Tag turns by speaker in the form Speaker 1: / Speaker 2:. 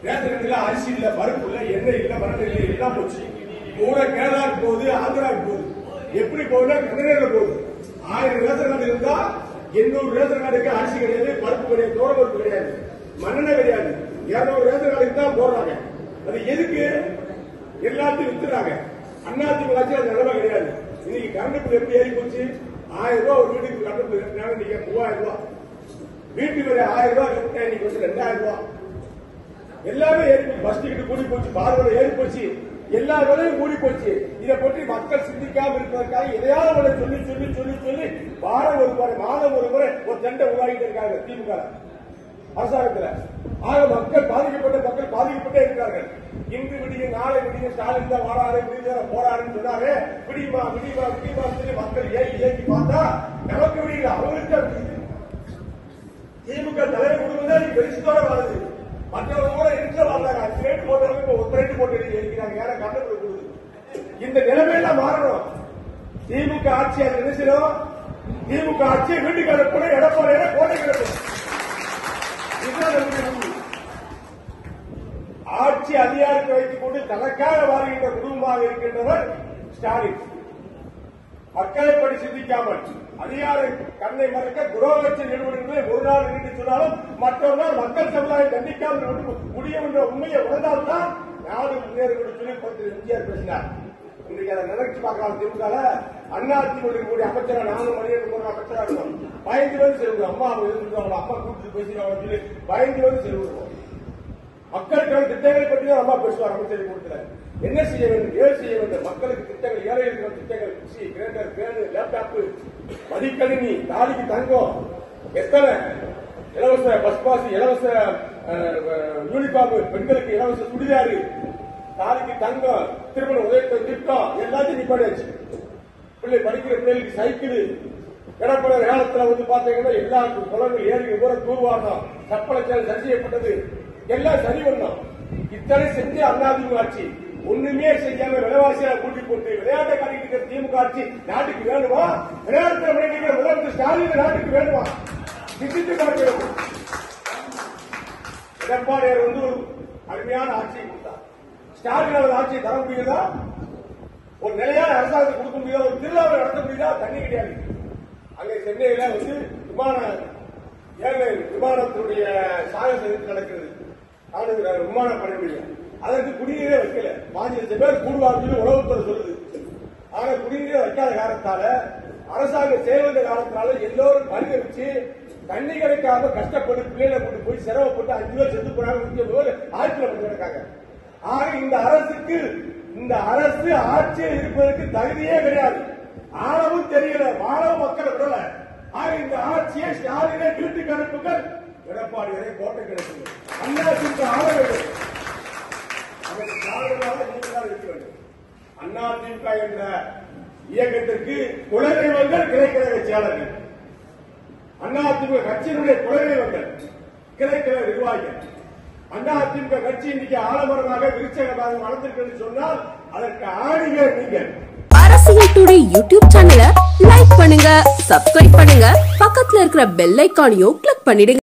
Speaker 1: Ration கடையில அரிசி இல்ல பருப்பு இல்ல எண்ணெய் இல்ல மரணம் இல்ல எல்லாம் போச்சு பூரா கேரளாவுக்கு போகுது ஆந்திராவுக்கு போகுது எப்படி போகுதுன்னா கண்டனர்ல போகுது ஆயிரம் ரேஷன் கார்டு இருந்தா எண்ணூறு ரேஷன் கார்டுக்கு அரிசி கிடையாது பருப்பு கிடையாது தோர பருப்பு கிடையாது மண்ணெண்ணெய் கிடையாது இருநூறு ரேஷன் கார்டுக்கு தான் போடுறாங்க அது எதுக்கு எல்லாத்தையும் வித்துறாங்க அண்ணாத்துக்கு ஆட்சி அது நிலைமை கிடையாது இன்னைக்கு கரண்ட் பில் எப்படி ஏறி போச்சு ஆயிரம் ரூபாய் ஒரு வீட்டுக்கு கரண்ட் பில் கட்டினாங்க இன்னைக்கு மூவாயிரம் ரூபாய் வீட்டுக்கு வர ஆயிரம் ரூபாய் கட்டினா இன்னைக்கு வந்து ரெண்டாயிரம் ரூபாய் எல்லாமே ஏறி போச்சு பஸ் டிக்கெட் கூடி போச்சு பார்வலை ஏறி போச்சு எல்லா விலையும் கூடி போச்சு இதை பற்றி மக்கள் சிந்திக்காம இருப்பதற்காக எதையாவது ஒண்ணு சொல்லி சொல்லி சொல்லி சொல்லி வாரம் ஒரு முறை மாதம் ஒரு முறை ஒரு தண்டை உருவாகிட்டு இருக்காங்க திமுக அரசாங்கத்துல ஆக மக்கள் பாதிக்கப்பட்ட மக்கள் பாதிக்கப்பட்டே இருக்கிறார்கள் இன்று விடிய நாளை விடிய ஸ்டாலின் தான் வாடாரு விடிய போராடுன்னு சொன்னாரு விடியுமா விடியுமா விடியுமா சொல்லி மக்கள் ஏறி ஏறி பார்த்தா நமக்கு விடியல அவங்களுக்கு தான் விடியுது திமுக தலைவர் குடும்பம் தான் வெளிச்சத்தோட வருது மற்றவங்க கூட இருக்க வர்றாங்க அஞ்சு ரேட்டு போட்டவங்க இப்ப ஒரு ரேட்டு போட்டு இருக்கிறாங்க யார கண்ணு கொடுக்குது இந்த நிலைமையெல்லாம் மாறணும் திமுக ஆட்சி அது என்ன செய்யணும் திமுக ஆட்சியை வீட்டுக்கு அனுப்பணும் எடப்பாடியில கோட்டை கிடக்கணும் இதுதான் நம்முடைய முடிவு. ஆட்சி அதிகாரத்தை வைத்துக் கொண்டு தனக்காக வாழ்கின்ற குடும்பமாக இருக்கின்றவர் ஸ்டாலின் மக்களை படி சிந்திக்காமல் அதிகார கண்ணை மறக்க குரோகட்சி நிறுவனங்களை ஒரு நாள் என்று சொன்னாலும் மற்றொரு நாள் மக்கள் சமுதாயம் கண்டிக்காமல் விட்டு முடியும் என்ற உண்மையை உணர்ந்தால்தான் நாடு முன்னேறும் என்று சொல்லி பத்து எம்ஜிஆர் பேசினார் இன்றைக்கு அதை நினைச்சு பார்க்கலாம் திமுக அண்ணா திமுக கூடிய அமைச்சரா நானும் மணியன் போற அமைச்சரா இருக்கும் பயந்து வந்து செல்வோம் அம்மா இருந்துருவாங்க அம்மா கூப்பிட்டு பேசுறாங்க சொல்லி பயந்து வந்து செல்வோம் மக்களுக்கான திட்டங்களை பற்றி தான் அம்மா பேசுவார் அமைச்சர் கூட்டத்துல என்ன செய்ய வேண்டும் ஏன் செய்ய வேண்டும் மக்களுக்கு திட்டங்கள் ஏழைகளுக்கு திட்டங்கள் மிக்சி கிரைண்டர் பேனு லேப்டாப் மடிக்கணினி தாலிக்கு தங்கம் எத்தனை இலவச பஸ் பாஸ் இலவச அஹ், அஹ், யூனிஃபார்ம் பெண்களுக்கு இலவச சுடிதாரு தாலிக்கு தங்கம் திருமண உதவி திட்டம் எல்லாத்தையும் நிப்பாடியாச்சு பிள்ளை படிக்கிற பிள்ளைகளுக்கு சைக்கிள் கடற்பட காலத்துல வந்து பாத்தீங்கன்னா எல்லா குளங்கள் ஏரி கூட தூர்வாரம் சப்பளச்சாலை சரி செய்யப்பட்டது எல்லாம் சரி பண்ணோம் இத்தனை செஞ்சு அதிமுக ஆட்சி ஒண்ணுமே செய்யாம விலைவாசியா கூட்டி போட்டு விளையாட்டை காட்டிட்டு இருக்கிற திமுக ஆட்சி நாட்டுக்கு வேணுமா விளையாட்டு பண்ணிட்டு முதலமைச்சர் ஸ்டாலின் நாட்டுக்கு வேணுமா சிந்தித்து பார்க்க வேண்டும் எடப்பாடியார் வந்து ஒரு அருமையான ஆட்சியை கொடுத்தார் ஸ்டாலின் அவர் ஆட்சியை தர முடியுதா ஒரு நிலையான அரசாங்கத்தை கொடுக்க முடியுதா ஒரு திருவிழாவை நடத்த முடியுதா தண்ணி கிடையாது அங்கே சென்னையில வந்து விமான ஏழை விமானத்தினுடைய சாகச நிகழ்ச்சி நடக்கிறது அவனுக்கு விமானம் பண்ண முடியும் அதற்கு குடிநீரே வைக்கல பாஞ்சு லட்சம் பேர் கூடுவார் சொல்லி உளவுத்துறை சொல்லுது ஆனா குடிநீரே வைக்காத காரணத்தால அரசாங்கம் செய்வந்த காரணத்தினால எல்லோரும் பரிகரிச்சு தண்ணி கிடைக்காம கஷ்டப்பட்டு பிள்ளைகளை கொண்டு போய் சிரமப்பட்டு அஞ்சு பேர் செத்து போனாங்க முக்கியம் போது ஆட்சியில் வந்து கிடக்காங்க ஆக இந்த அரசுக்கு இந்த அரசு ஆட்சியில் இருப்பதற்கு தகுதியே கிடையாது ஆளவும் தெரியல மாணவ மக்களை விடல ஆக இந்த ஆட்சியை ஸ்டாலினை வீட்டுக்கு அனுப்புங்கள் எடப்பாடியரை கோட்டை கிடைக்குங்க அண்ணா திமுக ஆள வேண்டும் அதற்கு காரணமாக நீங்கள் தான் இருக்க வேண்டும் அண்ணா திமுக என்ற இயக்கத்திற்கு குலதெய்வங்கள் கிளைக்கழக செயலர்கள் அண்ணா திமுக கட்சியினுடைய குலதெய்வங்கள் கிளைக்கழக நிர்வாகிகள் அண்ணா திமுக கட்சி இன்னைக்கு ஆலமரமாக விருச்சகமாக வளர்ந்திருக்கிறது சொன்னால் அதற்கு ஆணிகள் நீங்கள்
Speaker 2: அரசியல் டுடே யூடியூப் சேனலை லைக் பண்ணுங்க சப்ஸ்கிரைப் பண்ணுங்க பக்கத்துல இருக்கிற பெல் ஐக்கானையும் கிளிக் பண்ணிடுங்க